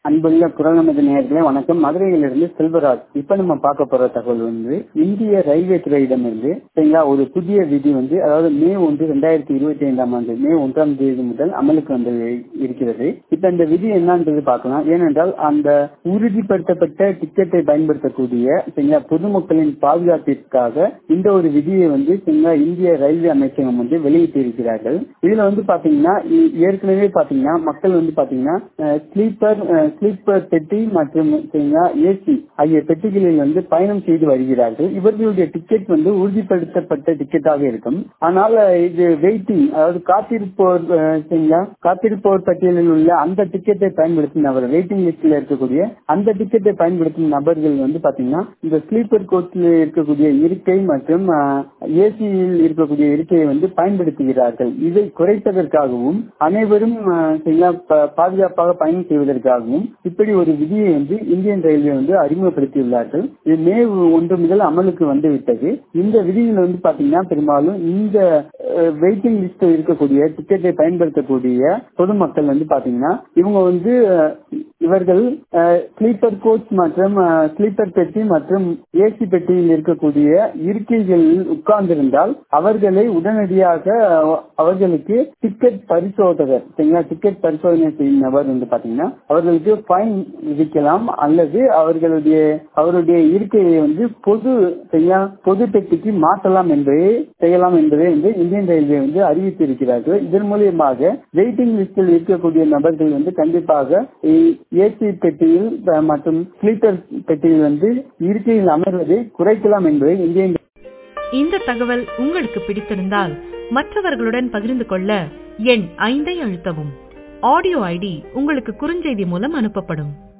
அன்புள்ள குரல் நமது நேயர்களே வணக்கம் மதுரையிலிருந்து செல்வராஜ் இப்ப நம்ம பார்க்க போற தகவல் வந்து இந்திய ரயில்வே துறையிடமிருந்து சரிங்களா ஒரு புதிய விதி வந்து அதாவது மே ஒன்று ரெண்டாயிரத்தி இருபத்தி ஐந்தாம் ஆண்டு மே ஒன்றாம் தேதி முதல் அமலுக்கு வந்து இருக்கிறது இப்ப இந்த விதி என்னன்றது பார்க்கலாம் ஏனென்றால் அந்த உறுதிப்படுத்தப்பட்ட டிக்கெட்டை பயன்படுத்தக்கூடிய சரிங்களா பொதுமக்களின் பாதுகாப்பிற்காக இந்த ஒரு விதியை வந்து சரிங்களா இந்திய ரயில்வே அமைச்சகம் வந்து வெளியிட்டு இருக்கிறார்கள் இதுல வந்து பாத்தீங்கன்னா இ- ஏற்கனவே பாத்தீங்கன்னா மக்கள் வந்து பாத்தீங்கன்னா ஸ்லீப்பர் ஸ்லீப்பர் பெட்டி மற்றும் சரிங்களா ஏசி ஆகிய பெட்டிகளில் வந்து பயணம் செய்து வருகிறார்கள் இவர்களுடைய டிக்கெட் வந்து உறுதிப்படுத்தப்பட்ட டிக்கெட்டாக இருக்கும் ஆனால் அஹ், இது வெயிட்டிங் அதாவது காத்திருப்போர் அஹ், சரிங்களா காத்திருப்போர் பட்டியலில் உள்ள அந்த டிக்கெட்டை பயன்படுத்தும் நபர் வெயிட்டிங் லிஸ்ட்ல இருக்கக்கூடிய அந்த டிக்கெட்டை பயன்படுத்தும் நபர்கள் வந்து பாத்தீங்கன்னா இந்த ஸ்லீப்பர் கோச்சில் இருக்கக்கூடிய இருக்கை மற்றும் ஏசியில் இருக்கக்கூடிய இருக்கையை வந்து பயன்படுத்துகிறார்கள் இதை குறைப்பதற்காகவும் அனைவரும் அஹ், சரிங்களா ப- பாதுகாப்பாக பயணம் செய்வதற்காகவும் இப்படி ஒரு விதியை வந்து இந்தியன் ரயில்வே வந்து அறிமுகப்படுத்தியுள்ளார்கள் இது மே ஒன்று முதல் அமலுக்கு வந்து விட்டது இந்த விதியில் வந்து பாத்தீங்கன்னா பெரும்பாலும் இந்த வெயிட்டிங் லிஸ்ட் இருக்கக்கூடிய டிக்கெட்டை பயன்படுத்தக்கூடிய பொதுமக்கள் வந்து பாத்தீங்கன்னா இவங்க வந்து அஹ், இவர்கள் ஸ்லீப்பர் கோச் மற்றும் ஸ்லீப்பர் பெட்டி மற்றும் ஏசி பெட்டியில் இருக்கக்கூடிய இருக்கைகளில் உட்கார்ந்திருந்தால் அவர்களை உடனடியாக அஹ், அவர்களுக்கு டிக்கெட் பரிசோதகர் சரிங்களா டிக்கெட் பரிசோதனை செய்யும் நபர் வந்து பாத்தீங்கன்னா அவர்களுக்கு ஃபைன் விதிக்கலாம் அல்லது அவர்களுடைய அவருடைய இருக்கையை வந்து பொது சரிங்களா பொது பெட்டிக்கு மாற்றலாம் என்பதை செய்யலாம் என்பதை வந்து இந்தியன் ரயில்வே வந்து அறிவித்திருக்கிறார்கள் இதன் மூலியமாக வெயிட்டிங் லிஸ்டில் இருக்கக்கூடிய நபர்கள் வந்து கண்டிப்பாக ஏசி பெட்டியில் அஹ், மற்றும் ஸ்லீப்பர் பெட்டியில் வந்து இருக்கையில் அமர்வதை குறைக்கலாம் என்பதை இந்தியன் இந்த தகவல் உங்களுக்கு பிடித்திருந்தால் மற்றவர்களுடன் பகிர்ந்து கொள்ள எண் ஐந்தை அழுத்தவும் ஆடியோ ஐடி உங்களுக்கு குறுஞ்செய்தி மூலம் அனுப்பப்படும்